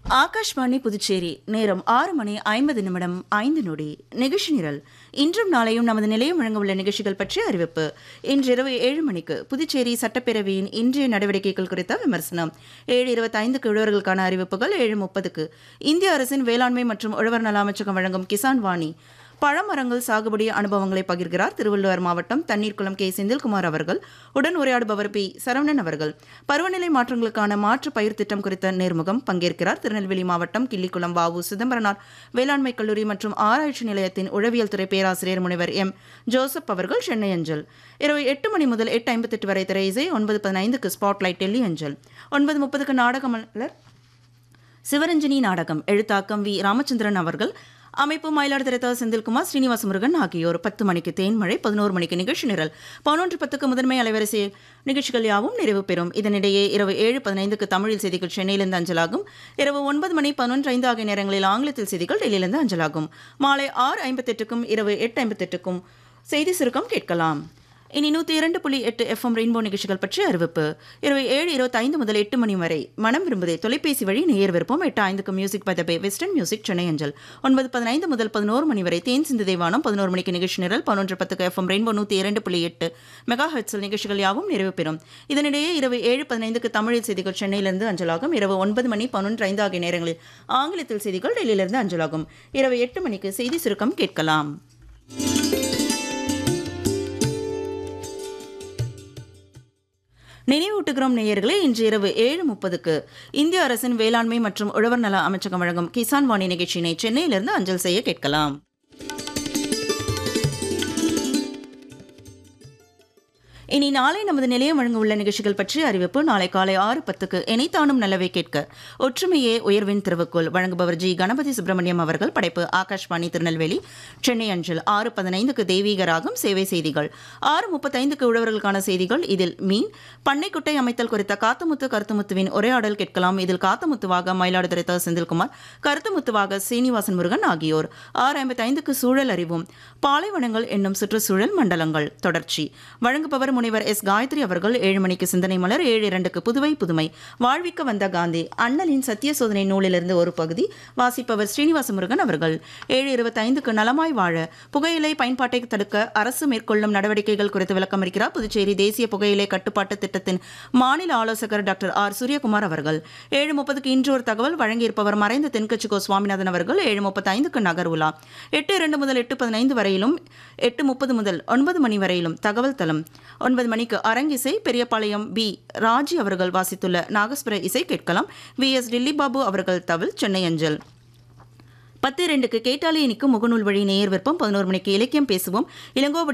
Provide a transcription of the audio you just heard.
ஆகாஷ்வாணி புதுச்சேரி நேரம் ஆறு மணி ஐம்பது நிமிடம் ஐந்து நொடி நிகழ்ச்சி நிரல் இன்றும் நாளையும் நமது நிலையம் வழங்கவுள்ள நிகழ்ச்சிகள் பற்றிய அறிவிப்பு இன்றிரவு ஏழு மணிக்கு புதுச்சேரி சட்டப்பேரவையின் இன்றைய நடவடிக்கைகள் குறித்த விமர்சனம் ஏழு இருபத்தைந்துக்கு உழவர்களுக்கான அறிவிப்புகள் ஏழு முப்பதுக்கு இந்திய அரசின் வேளாண்மை மற்றும் உழவர் நல அமைச்சகம் வழங்கும் கிசான் வாணி பழமரங்கள் சாகுபடி அனுபவங்களை பகிர்கிறார் திருவள்ளுவர் மாவட்டம் தண்ணீர்குளம் கே செந்தில்குமார் அவர்கள் உடன் உரையாடுபவர் பி சரவணன் அவர்கள் பருவநிலை மாற்றங்களுக்கான மாற்று பயிர் திட்டம் குறித்த நேர்முகம் பங்கேற்கிறார் திருநெல்வேலி மாவட்டம் கிள்ளிக்குளம் வாவு சிதம்பரனார் வேளாண்மை கல்லூரி மற்றும் ஆராய்ச்சி நிலையத்தின் உழவியல் துறை பேராசிரியர் முனைவர் எம் ஜோசப் அவர்கள் சென்னை அஞ்சல் இரவு எட்டு மணி முதல் எட்டு ஐம்பத்தெட்டு வரை திரை இசை ஒன்பது பதினைந்துக்கு ஸ்பாட்லைட் டெல்லி அஞ்சல் ஒன்பது முப்பதுக்கு நாடகமலர் சிவரஞ்சனி நாடகம் எழுத்தாக்கம் வி ராமச்சந்திரன் அவர்கள் அமைப்பு மயிலாடுதுறை த. செந்தில்குமார் ஸ்ரீனிவாச முருகன் ஆகியோர் பத்து மணிக்கு தேன்மழை பதினோரு மணிக்கு நிகழ்ச்சி நிரல் பதினொன்று பத்துக்கு முதன்மை அலைவரிசை நிகழ்ச்சிகள் யாவும் நிறைவு பெறும் இதனிடையே இரவு ஏழு பதினைந்துக்கு தமிழில் செய்திகள் சென்னையிலிருந்து அஞ்சலாகும் இரவு ஒன்பது மணி பதினொன்று ஐந்து ஆகிய நேரங்களில் ஆங்கிலத்தில் செய்திகள் டெல்லியிலிருந்து அஞ்சலாகும் மாலை ஆறு ஐம்பத்தெட்டுக்கும் இரவு எட்டு ஐம்பத்தெட்டுக்கும் செய்தி சுருக்கம் கேட்கலாம் இனி நூற்றி இரண்டு புள்ளி எட்டு எஃப்எம் ரெயின்போ நிகழ்ச்சிகள் பற்றி அறிவிப்பு இரவு ஏழு இருபத்தைந்து முதல் எட்டு மணி வரை மனம் விரும்புதே தொலைபேசி வழி நேயர் விருப்பம் எட்டு ஐந்துக்கு music by the way western music Chennai அஞ்சல் ஒன்பது பதினைந்து முதல் பதினோரு மணி வரை தேன் சிந்து தேவானம் பதினோரு மணிக்கு நிகழ்ச்சி நிரல் பதினொன்று பத்துக்கு எஃப்எம் ரெயின்போ நூற்றி இரண்டு புள்ளி எட்டு மெகா ஹெட்ஸில் நிகழ்ச்சிகள் யாவும் நிறைவு பெறும் இதனிடையே இரவு ஏழு பதினைந்துக்கு தமிழில் செய்திகள் சென்னையிலிருந்து அஞ்சலாகும் இரவு ஒன்பது மணி பதினொன்று ஐந்து ஆகிய நேரங்களில் ஆங்கிலத்தில் செய்திகள் டெல்லியிலிருந்து அஞ்சலாகும் இரவு எட்டு மணிக்கு செய்தி சுருக்கம் கேட்கலாம் நினைவூட்டுகிறோம் நேயர்களே இன்று இரவு ஏழு முப்பதுக்கு இந்திய அரசின் வேளாண்மை மற்றும் உழவர் நல அமைச்சகம் வழங்கும் கிசான் வாணி நிகழ்ச்சியினை சென்னையிலிருந்து அஞ்சல் செய்ய கேட்கலாம் இனி நாளை நமது நிலையம் வழங்க உள்ள நிகழ்ச்சிகள் பற்றிய அறிவிப்பு நாளை காலை ஆறு பத்துக்கு இணைத்தானும் நல்லவை கேட்க ஒற்றுமையே உயர்வின் திருவுக்குள் வழங்குபவர் ஜி கணபதி சுப்பிரமணியம் அவர்கள் படைப்பு ஆகாஷ்வாணி திருநெல்வேலி சென்னை அஞ்சல் ஆறு பதினைந்துக்கு தெய்வீக ராகம் சேவை செய்திகள் ஆறு முப்பத்தைந்துக்கு உழவர்களுக்கான செய்திகள் இதில் மீன் பண்ணைக்குட்டை அமைத்தல் குறித்த காத்தமுத்து கருத்துமுத்துவின் உரையாடல் கேட்கலாம் இதில் காத்தமுத்துவாக மயிலாடுதுறை த. செந்தில்குமார் கருத்துமுத்துவாக சீனிவாசன் முருகன் ஆகியோர் ஆறு ஐம்பத்தைந்துக்கு சூழல் அறிவும் பாலைவனங்கள் என்னும் சுற்றுச்சூழல் மண்டலங்கள் தொடர்ச்சி வழங்குபவர் முனைவர் எஸ் காயத்ரி அவர்கள் ஏழு மணிக்கு சிந்தனை மலர் ஏழு இரண்டுக்கு புதுவை புதுமை வாழ்விக்க வந்த காந்தி அண்ணலின் சத்திய சோதனை நூலிலிருந்து ஒரு பகுதி வாசிப்பவர் ஸ்ரீனிவாச முருகன் அவர்கள் ஏழு இருபத்தைந்துக்கு நலமாய் வாழ புகையிலை பயன்பாட்டை தடுக்க அரசு மேற்கொள்ளும் நடவடிக்கைகள் குறித்து விளக்கம் இருக்கிறார் புதுச்சேரி தேசிய புகையிலை கட்டுப்பாட்டு திட்டத்தின் மாநில ஆலோசகர் டாக்டர் ஆர் சூரியகுமார் அவர்கள் ஏழு முப்பதுக்கு இன்று ஒரு தகவல் வழங்கியிருப்பவர் மறைந்த தென்கட்சி கோ சுவாமிநாதன் அவர்கள் ஏழு முப்பத்தைந்துக்கு நகர் உலா எட்டு இரண்டு முதல் எட்டு பதினைந்து வரையிலும் எட்டு முப்பது முதல் ஒன்பது மணி வரையிலும் தகவல் தளம் ஒன்பது மணிக்கு அரங்கிசை பெரியபாளையம் பி ராஜி அவர்கள் வாசித்துள்ள நாகஸ்வர இசை கேட்கலாம் வி எஸ் டில்லி பாபு அவர்கள் தவில் சென்னை அஞ்சல் பத்து இரண்டுக்கு கேட்டாலே இனிக்கும் முகநூல் வழி நேயர் விருப்பம் பதினோரு மணிக்கு இலக்கியம் பேசுவோம் இளங்கோவடி